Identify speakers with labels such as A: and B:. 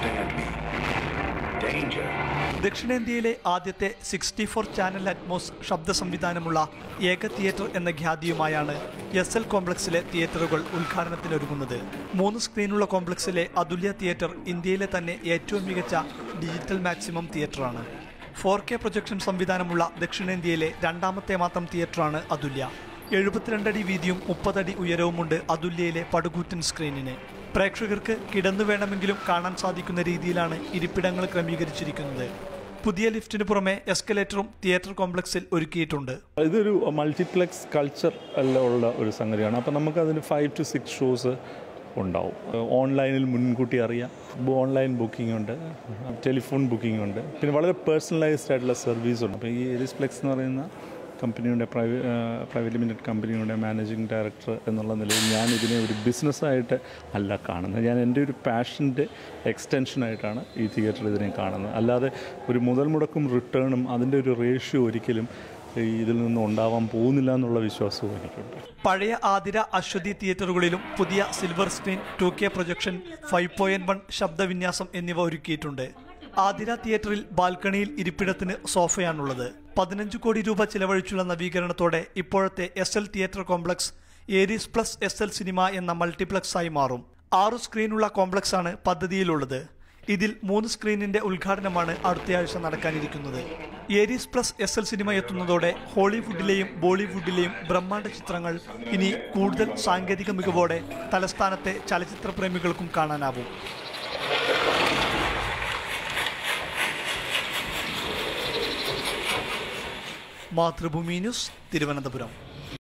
A: blasting at me. Danger.
B: ദക്ഷിണേന്ത്യയിലെ ആദ്യത്തെ sixty four channel Atmos ശബ്ദ സംവിധാനമുള്ള ഏക തിയേറ്റർ എന്ന ഖ്യാതിയുമായാണ് എസ് എൽ കോംപ്ലക്സിലെ തിയേറ്ററുകൾ ഉദ്ഘാടനത്തിനൊരുങ്ങുന്നത് മൂന്ന് സ്ക്രീനുള്ള കോംപ്ലക്സിലെ അതുല്യ തിയേറ്റർ ഇന്ത്യയിലെ തന്നെ ഏറ്റവും മികച്ച ഡിജിറ്റൽ മാക്സിമം തിയേറ്ററാണ് ഫോർ കെ പ്രൊജക്ഷൻ സംവിധാനമുള്ള ദക്ഷിണേന്ത്യയിലെ രണ്ടാമത്തെ മാത്രം തിയേറ്ററാണ് അതുല്യ എഴുപത്തിരണ്ടടി വീതിയും മുപ്പതടി ഉയരവുമുണ്ട് അതുല്യയിലെ പടുകൂറ്റൻ സ്ക്രീനിന് പ്രേക്ഷകർക്ക് കിടന്നു വേണമെങ്കിലും കാണാൻ സാധിക്കുന്ന രീതിയിലാണ് ഇരിപ്പിടങ്ങൾ ക്രമീകരിച്ചിരിക്കുന്നത് പുതിയ ലിഫ്റ്റിന് പുറമെ എസ്കലേറ്ററും തിയേറ്റർ കോംപ്ലക്സിൽ ഒരുക്കിയിട്ടുണ്ട്
C: ഇതൊരു മൾട്ടിപ്ലെക്സ് കൾച്ചർ എല്ലാം ഉള്ള ഒരു സംഗതിയാണ് അപ്പോൾ നമുക്ക് അതിന് ഫൈവ് ടു സിക്സ് ഷോസ് ഉണ്ടാവും ഓൺലൈനിൽ മുൻകൂട്ടി അറിയാം ഓൺലൈൻ ബുക്കിംഗ് ഉണ്ട് ടെലിഫോൺ ബുക്കിംഗ് ഉണ്ട് പിന്നെ വളരെ പേഴ്സണലൈസ്ഡ് ആയിട്ടുള്ള സർവീസ് ഉണ്ട് അപ്പോൾ ഈ എരിസ്പ്ലെക്സ് എന്ന് പറയുന്ന കമ്പനിയുടെ പ്രൈവ പ്രൈവറ്റ് ലിമിറ്റഡ് കമ്പനിയുടെ മാനേജിംഗ് ഡയറക്ടർ എന്നുള്ള നിലയിൽ ഞാൻ ഇതിനെ ഒരു ബിസിനസ്സായിട്ട് അല്ല കാണുന്നത് ഞാൻ എൻ്റെ ഒരു പാഷൻ്റെ എക്സ്റ്റൻഷനായിട്ടാണ് ഈ തിയേറ്റർ ഇതിനെ കാണുന്നത് അല്ലാതെ ഒരു മുതൽ മുടക്കും റിട്ടേണും അതിൻ്റെ ഒരു റേഷ്യോ ഒരിക്കലും ഈ ഇതിൽ നിന്ന് ഉണ്ടാവാൻ പോകുന്നില്ല എന്നുള്ള വിശ്വാസവും എനിക്കുണ്ട്
B: പഴയ ആതിര അശ്വതി തിയേറ്ററുകളിലും പുതിയ silver screen two K projection five point one ശബ്ദവിന്യാസം എന്നിവ ഒരുക്കിയിട്ടുണ്ട് ആതിര തിയേറ്ററിൽ ബാൽക്കണിയിൽ ഇരിപ്പിടത്തിന് സോഫയാണുള്ളത് പതിനഞ്ച് കോടി രൂപ ചിലവഴിച്ചുള്ള നവീകരണത്തോടെ ഇപ്പോഴത്തെ S L theatre complex Aries plus S L cinema എന്ന മൾട്ടിപ്ലക്സ് ആയി മാറും ആറു സ്ക്രീനുള്ള കോംപ്ലക്സ് ആണ് പദ്ധതിയിലുള്ളത് ഇതിൽ മൂന്ന് സ്ക്രീനിന്റെ ഉദ്ഘാടനമാണ് അടുത്തയാഴ്ച നടക്കാനിരിക്കുന്നത് Aries plus S L cinema എത്തുന്നതോടെ ഹോളിവുഡിലെയും ബോളിവുഡിലെയും ബ്രഹ്മാണ്ഡ ചിത്രങ്ങൾ ഇനി കൂടുതൽ സാങ്കേതിക മികവോടെ തലസ്ഥാനത്തെ ചലച്ചിത്ര പ്രേമികൾക്കും കാണാനാവും മാതൃഭൂമി ന്യൂസ് തിരുവനന്തപുരം